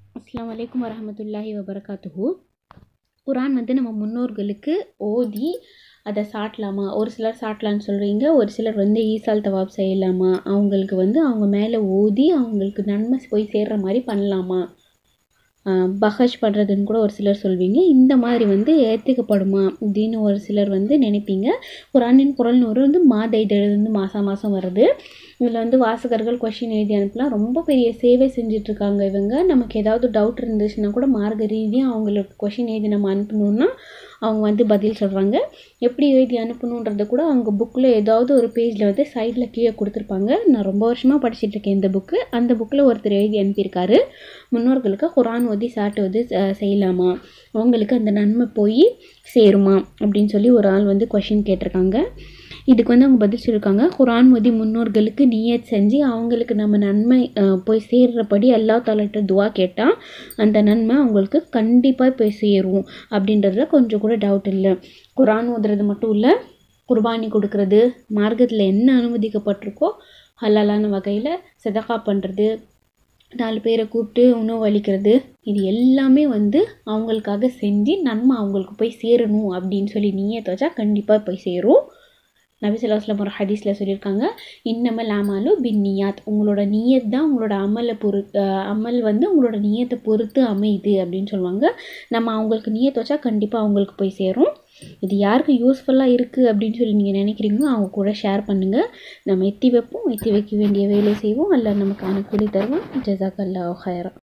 அஸ்ஸலாமு அலைக்கும் வரஹமத்துல்லாஹி வபரகாத்துஹு குரான் வந்து நம்ம முன்னோர்களுக்கு ஓதி அதை சாட்டலாமா ஒரு சிலர் சாட்டலான்னு சொல்கிறீங்க ஒரு சிலர் வந்து ஈசால் தவாப் செய்யலாமா அவங்களுக்கு வந்து அவங்க மேலே ஓதி அவங்களுக்கு நன்மை போய் சேர்ற மாதிரி பண்ணலாமா பஹஷ் பண்ணுறதுன்னு கூட ஒரு சிலர் சொல்வீங்க இந்த மாதிரி வந்து ஏற்றுக்கப்படுமா அப்படின்னு ஒரு சிலர் வந்து நினைப்பீங்க குரானின் குரல் நூறு வந்து மாத இதழ் வந்து மாதம் மாதம் வருது இதில் வந்து வாசகர்கள் கொஷின் எழுதி அனுப்பலாம் ரொம்ப பெரிய சேவை செஞ்சிட்ருக்காங்க இவங்க நமக்கு ஏதாவது டவுட் இருந்துச்சுன்னா கூட மார்க்க ரீதியாக அவங்களுக்கு கொஷின் எழுதி நம்ம அனுப்பணுன்னா அவங்க வந்து பதில் சொல்கிறாங்க எப்படி எழுதி அனுப்பணுன்றத கூட அவங்க புக்கில் ஏதாவது ஒரு பேஜில் வந்து சைடில் கீழே கொடுத்துருப்பாங்க நான் ரொம்ப வருஷமாக படிச்சிட்ருக்கேன் இந்த புக்கு அந்த புக்கில் ஒருத்தர் எழுதி அனுப்பியிருக்காரு முன்னோர்களுக்கு குரான் ஓதி சாட்டு ஓதி செய்யலாமா அவங்களுக்கு அந்த நன்மை போய் சேருமா அப்படின்னு சொல்லி ஒரு ஆள் வந்து கொஷின் கேட்டிருக்காங்க இதுக்கு வந்து அவங்க பதில் சொல்லியிருக்காங்க குரான் ஓதி முன்னோர்களுக்கு நியத் செஞ்சு அவங்களுக்கு நம்ம நன்மை போய் சேர்றபடி அல்லா தாலாட்ட துவா கேட்டால் அந்த நன்மை அவங்களுக்கு கண்டிப்பாக போய் சேரும் அப்படின்றதுல கொஞ்சம் கூட டவுட் இல்லை குரான் ஓதுறது மட்டும் இல்லை குர்பானி கொடுக்கறது மார்க்கத்தில் என்ன அனுமதிக்கப்பட்டிருக்கோ ஹலாலான வகையில் சதகா பண்ணுறது நாலு பேரை கூப்பிட்டு உணவு அளிக்கிறது இது எல்லாமே வந்து அவங்களுக்காக செஞ்சு நன்மை அவங்களுக்கு போய் சேரணும் அப்படின்னு சொல்லி நீயத்தை வச்சா கண்டிப்பாக போய் சேரும் நபிசுல்லாஸ்லாம் ஒரு ஹதீஸில் சொல்லியிருக்காங்க இன்னமல் அமலு பின் நியாத் உங்களோட நீயத் தான் உங்களோட அமலை பொறு அமல் வந்து உங்களோட நீயத்தை பொறுத்து அமையுது அப்படின்னு சொல்லுவாங்க நம்ம அவங்களுக்கு நீயத்தை வச்சா கண்டிப்பாக அவங்களுக்கு போய் சேரும் இது யாருக்கு யூஸ்ஃபுல்லாக இருக்குது அப்படின்னு சொல்லி நீங்கள் நினைக்கிறீங்களோ அவங்க கூட ஷேர் பண்ணுங்கள் நம்ம எத்தி வைப்போம் எத்தி வைக்க வேண்டிய வேலை செய்வோம் அல்ல நமக்கு அனுக்கூலி தருவோம் ஜசாக் அல்லா ஹயரா